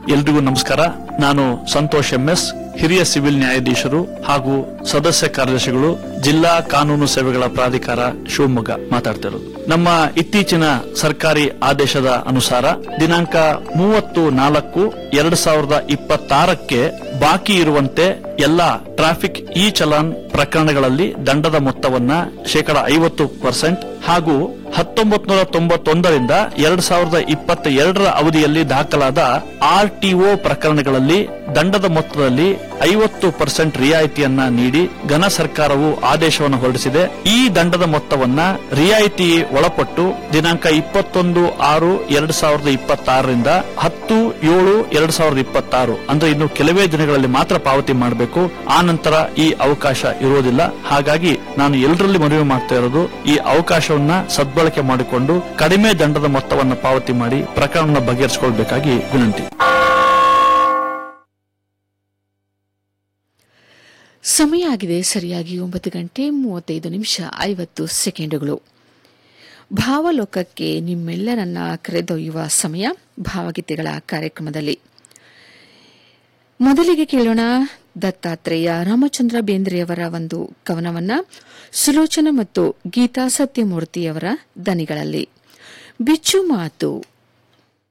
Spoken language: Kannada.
ಎಲ್ರಿಗೂ ನಮಸ್ಕಾರ ನಾನು ಸಂತೋಷ್ ಎಂಎಸ್ ಹಿರಿಯ ಸಿವಿಲ್ ನ್ಯಾಯಾಧೀಶರು ಹಾಗೂ ಸದಸ್ಯ ಕಾರ್ಯದರ್ಶಿಗಳು ಜಿಲ್ಲಾ ಕಾನೂನು ಸೇವೆಗಳ ಪ್ರಾಧಿಕಾರ ಶಿವಮೊಗ್ಗ ಮಾತಾಡ್ತಿರೋದು ನಮ್ಮ ಇತ್ತೀಚಿನ ಸರ್ಕಾರಿ ಆದೇಶದ ಅನುಸಾರ ದಿನಾಂಕ ಮೂವತ್ತು ನಾಲ್ಕು ಎರಡ್ ಸಾವಿರದ ಇಪ್ಪತ್ತಾರಕ್ಕೆ ಬಾಕಿ ಇರುವಂತೆ ಎಲ್ಲ ಟ್ರಾಫಿಕ್ ಇ ಚಲಾನ್ ಪ್ರಕರಣಗಳಲ್ಲಿ ದಂಡದ ಮೊತ್ತವನ್ನ ಶೇಕಡ ಐವತ್ತು ಪರ್ಸೆಂಟ್ ಹಾಗೂ ಹತ್ತೊಂಬತ್ತು ನೂರ ತೊಂಬತ್ತೊಂದರಿಂದ ಎರಡ್ ಸಾವಿರದ ಇಪ್ಪತ್ತ ಎರಡರ ಅವಧಿಯಲ್ಲಿ ದಾಖಲಾದ ಆರ್ಟಿಒ ಪ್ರಕರಣಗಳಲ್ಲಿ ದಂಡದ ಮೊತ್ತದಲ್ಲಿ ಐವತ್ತು ಪರ್ಸೆಂಟ್ ರಿಯಾಯಿತಿಯನ್ನ ನೀಡಿ ಘನ ಸರ್ಕಾರವು ಆದೇಶವನ್ನು ಹೊರಡಿಸಿದೆ ಈ ದಂಡದ ಮೊತ್ತವನ್ನ ರಿಯಾಯಿತಿ ಒಳಪಟ್ಟು ದಿನಾಂಕ ಇಪ್ಪತ್ತೊಂದು ಆರು ಎರಡ್ ಸಾವಿರದ ಇಪ್ಪತ್ತಾರರಿಂದ ಹತ್ತು ಏಳು ಎರಡ್ ಸಾವಿರದ ಇಪ್ಪತ್ತಾರು ಅಂದ್ರೆ ಇನ್ನು ಕೆಲವೇ ದಿನಗಳಲ್ಲಿ ಮಾತ್ರ ಪಾವತಿ ಮಾಡಬೇಕು ಆ ನಂತರ ಈ ಅವಕಾಶ ಇರುವುದಿಲ್ಲ ಹಾಗಾಗಿ ನಾನು ಎಲ್ಲರಲ್ಲಿ ಮನವಿ ಮಾಡ್ತಾ ಇರೋದು ಈ ಅವಕಾಶವನ್ನ ಸದ್ಬಳಕೆ ಮಾಡಿಕೊಂಡು ಕಡಿಮೆ ದಂಡದ ಮೊತ್ತವನ್ನು ಪಾವತಿ ಮಾಡಿ ಪ್ರಕರಣವನ್ನು ಬಗೆಹರಿಸಿಕೊಳ್ಬೇಕಾಗಿ ವಿನಂತಿ ಸಮಯ ಆಗಿದೆ ಸರಿಯಾಗಿ ಒಂಬತ್ತು ಗಂಟೆ ಮೂವತ್ತೈದು ನಿಮಿಷ ಐವತ್ತು ಸೆಕೆಂಡುಗಳು ಭಾವಲೋಕಕ್ಕೆ ನಿಮ್ಮೆಲ್ಲರನ್ನ ಕರೆದೊಯ್ಯುವ ಸಮಯ ಭಾವಗೀತೆಗಳ ಕಾರ್ಯಕ್ರಮದಲ್ಲಿ ಮೊದಲಿಗೆ ಕೇಳೋಣ ದತ್ತಾತ್ರೇಯ ರಾಮಚಂದ್ರ ಬೇಂದ್ರೆಯವರ ಒಂದು ಕವನವನ್ನ ಸುಲೋಚನ ಮತ್ತು ಗೀತಾ ಸತ್ಯಮೂರ್ತಿಯವರ ದನಿಗಳಲ್ಲಿ ಬಿಚ್ಚು ಮಾತು